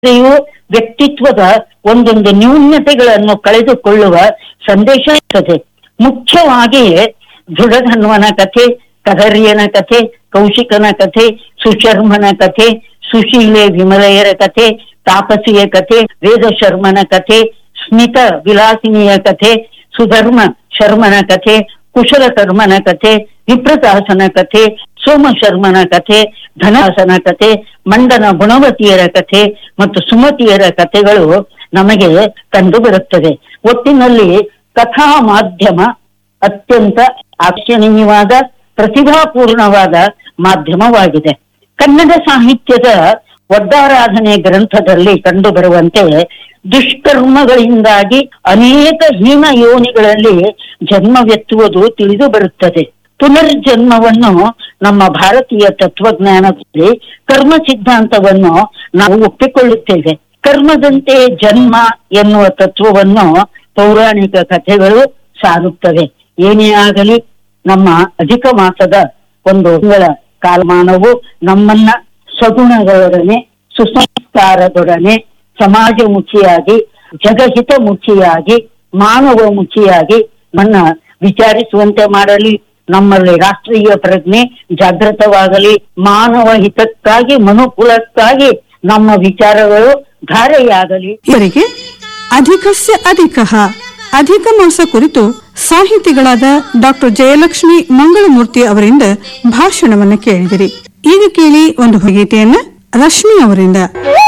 ಇವು ವ್ಯಕ್ತಿತ್ವದ ಒಂದೊಂದು ನ್ಯೂನ್ಯತೆಗಳನ್ನು ಕಳೆದುಕೊಳ್ಳುವ ಸಂದೇಶ ಇರ್ತದೆ ಮುಖ್ಯವಾಗಿ ದೃಢಧನ್ವನ ಕಥೆ ಕದರ್ಯನ ಕಥೆ ಕೌಶಿಕನ ಕಥೆ ಸುಶರ್ಮನ ಕಥೆ ಸುಶೀಲೆ ವಿಮಲೆಯರ ಕಥೆ ತಾಪಸಿಯ ಕಥೆ ವೇದ ಶರ್ಮನ ಕಥೆ ಸ್ಮಿತ ವಿಲಾಸಿನಿಯ ಕಥೆ ಸುಧರ್ಮ ಶರ್ಮನ ಕಥೆ ಕುಶಲ ಕರ್ಮನ ಕಥೆ ವಿಪ್ರದಾಸನ ಕಥೆ ಸೋಮ ಶರ್ಮನ ಕಥೆ ಧನಾಸನ ಕಥೆ ಮಂಡನ ಗುಣವತಿಯರ ಕಥೆ ಮತ್ತು ಸುಮತಿಯರ ಕಥೆಗಳು ನಮಗೆ ಕಂಡು ಬರುತ್ತದೆ ಒಟ್ಟಿನಲ್ಲಿ ಕಥಾ ಮಾಧ್ಯಮ ಅತ್ಯಂತ ಆಕರ್ಷಣೀಯವಾದ ಪ್ರತಿಭಾಪೂರ್ಣವಾದ ಮಾಧ್ಯಮವಾಗಿದೆ ಕನ್ನಡ ಸಾಹಿತ್ಯದ ಒಡ್ಡಾರಾಧನೆ ಗ್ರಂಥದಲ್ಲಿ ಕಂಡುಬರುವಂತೆ ದುಷ್ಕರ್ಮಗಳಿಂದಾಗಿ ಅನೇಕ ಹೀನ ಯೋನಿಗಳಲ್ಲಿ ಜನ್ಮವೆತ್ತುವುದು ತಿಳಿದು ಬರುತ್ತದೆ ಪುನರ್ಜನ್ಮವನ್ನು ನಮ್ಮ ಭಾರತೀಯ ತತ್ವಜ್ಞಾನದಲ್ಲಿ ಕರ್ಮ ಸಿದ್ಧಾಂತವನ್ನು ನಾವು ಒಪ್ಪಿಕೊಳ್ಳುತ್ತೇವೆ ಕರ್ಮದಂತೆ ಜನ್ಮ ಎನ್ನುವ ತತ್ವವನ್ನು ಪೌರಾಣಿಕ ಕಥೆಗಳು ಸಾರುತ್ತವೆ ಏನೇ ಆಗಲಿ ನಮ್ಮ ಅಧಿಕ ಮಾಸದ ಒಂದು ತಿಂಗಳ ಕಾಲಮಾನವು ನಮ್ಮನ್ನ ಸಗುಣಗಳೊಡನೆ ಸುಸಂಸ್ಕಾರದೊಡನೆ ಸಮಾಜಮುಖಿಯಾಗಿ ಜಗಹಿತಮುಖಿಯಾಗಿ ಮಾನವ ಮುಖಿಯಾಗಿ ನನ್ನ ವಿಚಾರಿಸುವಂತೆ ಮಾಡಲಿ ನಮ್ಮಲ್ಲಿ ರಾಷ್ಟ್ರೀಯ ಪ್ರಜ್ಞೆ ಜಾಗೃತವಾಗಲಿ ಮಾನವ ಹಿತಕ್ಕಾಗಿ ಮನುಕುಲಕ್ಕಾಗಿ ನಮ್ಮ ವಿಚಾರಗಳು ಧಾರೆಯಾಗಲಿ ಇವರಿಗೆ ಅಧಿಕಸ್ಯ ಅಧಿಕಃ ಅಧಿಕ ಮಾಸ ಕುರಿತು ಸಾಹಿತಿಗಳಾದ ಡಾಕ್ಟರ್ ಜಯಲಕ್ಷ್ಮಿ ಮಂಗಳಮೂರ್ತಿ ಅವರಿಂದ ಭಾಷಣವನ್ನ ಕೇಳಿದಿರಿ ಈಗ ಕೇಳಿ ಒಂದು ಗೀತೆಯನ್ನ ರಶ್ಮಿ ಅವರಿಂದ